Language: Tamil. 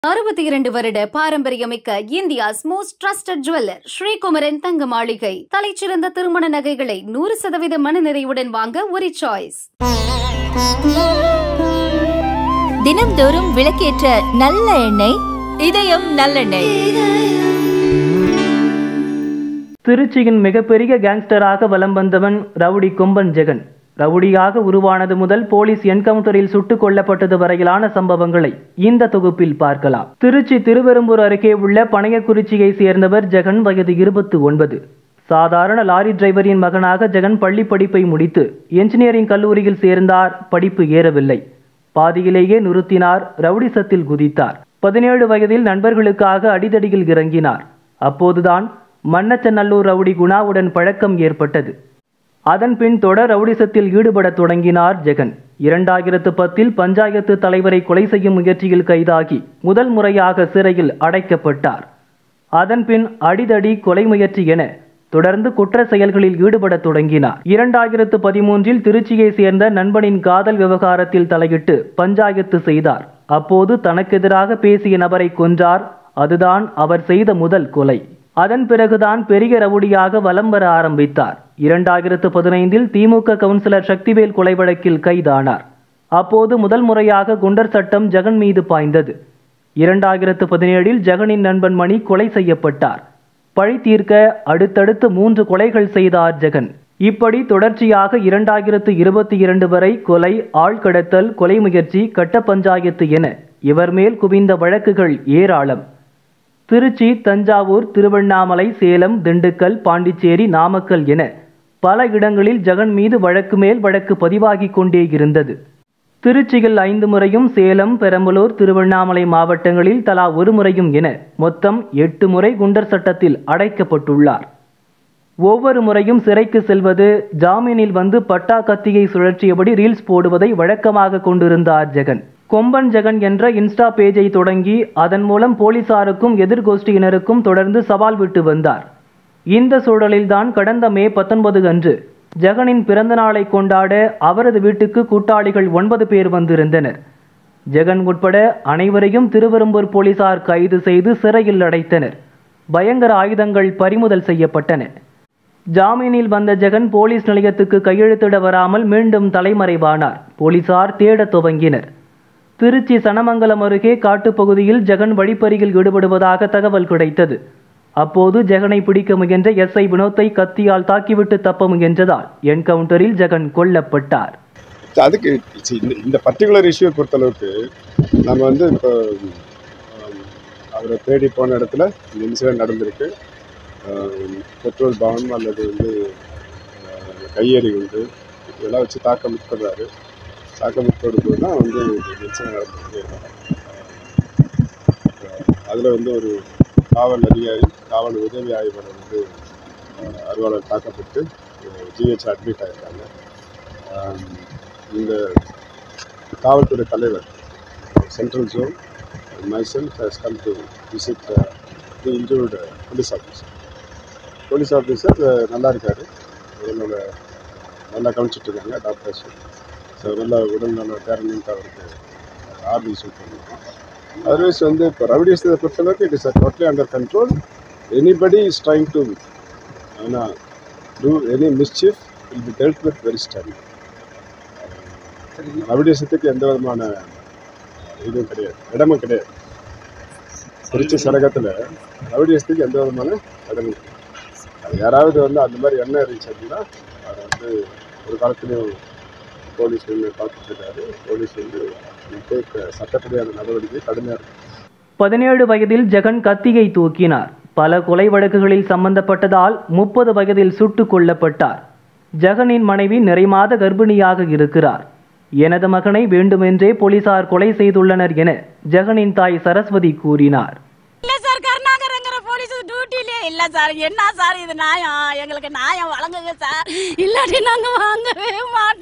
அறுபத்தி இரண்டு வருட பாரம்பரியமிக்க India's most trusted jeweller Srikumaran தங்க மாளிகை தலைச்சிறந்த திருமண நகைகளை நூறு சதவீத மனநிறைவுடன் வாங்க ஒரு சாய்ஸ் தினம்தோறும் விளக்கேற்ற நல்ல எண்ணெய் இதயம் நல்லெண்ணெய் திருச்சியின் மிகப்பெரிய கேங்ஸ்டராக வலம் வந்தவன் ரவுடி கொம்பன் ஜெகன் ரவுடியாக உருவானது முதல் போலீஸ் என்கவுண்டரில் சுட்டுக் கொல்லப்பட்டது வரையிலான சம்பவங்களை இந்த தொகுப்பில் பார்க்கலாம் திருச்சி திருவெரும்பூர் அருகே உள்ள பனையக்குறிச்சியை சேர்ந்தவர் ஜெகன் வயது இருபத்தி ஒன்பது சாதாரண லாரி டிரைவரின் மகனாக ஜெகன் பள்ளி படிப்பை முடித்து என்ஜினியரிங் கல்லூரியில் சேர்ந்தார் படிப்பு ஏறவில்லை பாதியிலேயே நிறுத்தினார் ரவுடிசத்தில் குதித்தார் பதினேழு வயதில் நண்பர்களுக்காக அடிதடியில் இறங்கினார் அப்போதுதான் மன்னச்சநல்லூர் ரவுடி குணாவுடன் பழக்கம் ஏற்பட்டது அதன் பின் தொடர் ரவுடிசத்தில் ஈடுபடத் தொடங்கினார் ஜெகன் இரண்டாயிரத்து பத்தில் பஞ்சாயத்து தலைவரை கொலை செய்யும் முயற்சியில் கைதாகி முதல் முறையாக சிறையில் அடைக்கப்பட்டார் அதன் பின் அடிதடி கொலை முயற்சி என தொடர்ந்து குற்ற செயல்களில் ஈடுபடத் தொடங்கினார் இரண்டாயிரத்து பதிமூன்றில் திருச்சியை சேர்ந்த நண்பனின் காதல் விவகாரத்தில் தலையிட்டு பஞ்சாயத்து செய்தார் அப்போது தனக்கெதிராக பேசிய நபரை கொன்றார் அதுதான் அவர் செய்த முதல் கொலை அதன் பிறகுதான் பெரிய ரவுடியாக வலம் வர ஆரம்பித்தார் இரண்டாயிரத்து பதினைந்தில் திமுக கவுன்சிலர் சக்திவேல் கொலை வழக்கில் கைதானார் அப்போது முதல் முறையாக குண்டர் சட்டம் ஜெகன் மீது பாய்ந்தது இரண்டாயிரத்து பதினேழில் ஜெகனின் நண்பன் மணி கொலை செய்யப்பட்டார் பழி தீர்க்க அடுத்தடுத்து மூன்று கொலைகள் செய்தார் ஜெகன் இப்படி தொடர்ச்சியாக இரண்டாயிரத்து இருபத்தி இரண்டு வரை கொலை ஆழ்கடத்தல் கொலை முயற்சி கட்ட பஞ்சாயத்து என இவர் மேல் குவிந்த வழக்குகள் ஏராளம் திருச்சி தஞ்சாவூர் திருவண்ணாமலை சேலம் திண்டுக்கல் பாண்டிச்சேரி நாமக்கல் என பல இடங்களில் ஜெகன் மீது வழக்கு மேல் வழக்கு பதிவாகிக் கொண்டே இருந்தது திருச்சியில் ஐந்து முறையும் சேலம் பெரம்பலூர் திருவண்ணாமலை மாவட்டங்களில் தலா ஒரு முறையும் என மொத்தம் எட்டு முறை குண்டர் சட்டத்தில் அடைக்கப்பட்டுள்ளார் ஒவ்வொரு முறையும் சிறைக்கு செல்வது ஜாமீனில் வந்து பட்டா கத்தியை சுழற்றியபடி ரீல்ஸ் போடுவதை வழக்கமாக கொண்டிருந்தார் ஜெகன் கொம்பன் ஜெகன் என்ற இன்ஸ்டா பேஜை தொடங்கி அதன் மூலம் போலீசாருக்கும் எதிர்கோஷ்டியினருக்கும் தொடர்ந்து சவால் விட்டு வந்தார் இந்த சூழலில்தான் கடந்த மே பத்தொன்பது அன்று ஜெகனின் பிறந்த நாளை கொண்டாட அவரது வீட்டுக்கு கூட்டாளிகள் ஒன்பது பேர் வந்திருந்தனர் ஜெகன் உட்பட அனைவரையும் திருவெரும்பூர் போலீசார் கைது செய்து சிறையில் அடைத்தனர் பயங்கர ஆயுதங்கள் பறிமுதல் செய்யப்பட்டன ஜாமீனில் வந்த ஜெகன் போலீஸ் நிலையத்துக்கு கையெழுத்திட வராமல் மீண்டும் தலைமறைவானார் போலீசார் தேடத் துவங்கினர் திருச்சி சனமங்கலம் அருகே காட்டுப்பகுதியில் ஜெகன் வழிப்பறியில் ஈடுபடுவதாக தகவல் கிடைத்தது அப்போது ஜெகனை பிடிக்க முயன்ற எஸ்ஐ வினோத்தை கத்தியால் தாக்கிவிட்டு தப்ப முயன்றதால் என்கவுண்டரில் ஜெகன் கொல்லப்பட்டார் அதுக்கு சி, இந்த இந்த பர்டிகுலர் இஷ்யூவை பொறுத்தளவுக்கு நம்ம வந்து இப்போ ஆம், அவரை தேடி போன இடத்துல இந்த இன்சிடென்ட் நடந்திருக்கு ஆம், பெட்ரோல் பாம் அல்லது வந்து ஆ, கையெறி உண்டு இதெல்லாம் வச்சு தாக்க முற்படுறாரு தாக்க முற்படும் போது தான் வந்து இந்த இன்சிடென்ட் நடந்திருக்கு அதில் வந்து ஒரு காவல் அதிகாரி காவல் உதவி ஆய்வாளர் வந்து ஆ, அறுவாளர் தாக்கப்பட்டு ஜிஹெச் அட்மிட் ஆயிருக்காங்க ஆம், இந்த காவல்துறை தலைவர் central zone myself has come to visit uh, the injured uh, police officer. Police officer நல்லா இருக்காரு உடல்நல நல்லா கவனிச்சிட்டு இருக்காங்க டாக்டர்ஸ் ஸோ நல்லா உடல்நல பேரண்ட்டு அவருக்கு ஆர்மி சூட் பண்ணிருக்கோம் அதர்வைஸ் வந்து இப்போ ரவுடியஸை பொறுத்தளவுக்கு it is totally under control anybody is trying to ஆனால் do any mischief will be dealt with very stand ரவுடியசத்துக்கு எந்த விதமான இதுவும் கிடையாது இடமும் கிடையாது திருச்சி சரகத்தில் ரவுடியசத்துக்கு எந்த விதமான இடமும் கிடையாது அது யாராவது வந்து அந்த மாதிரி எண்ணம் இருந்துச்சு அப்படின்னா அதை வந்து ஒரு காலத்துலையும் போலீஸ் வந்து பார்த்துட்டு இருக்காரு போலீஸ் வந்து டேக் சட்டப்படியான நடவடிக்கை கடுமையாக இருக்கும் பதினேழு வயதில் ஜெகன் கத்தியை தூக்கினார் பல கொலை வழக்குகளில் சம்பந்தப்பட்டதால் முப்பது வயதில் சுட்டுக் கொல்லப்பட்டார் ஜெகனின் மனைவி நிறைமாத கர்ப்பிணியாக இருக்கிறார் எனது மகனை வேண்டுமென்றே போலீசார் கொலை செய்துள்ளனர் என ஜெகனின் தாய் சரஸ்வதி கூறினார் இல்ல சார் கருணாகரங்கிற போலீஸ் டியூட்டிலே இல்ல சார் என்ன சார் இது நியாயம் எங்களுக்கு நியாயம் வழங்குங்க சார் இல்லாட்டி நாங்க வாங்கவே மாட்டோம்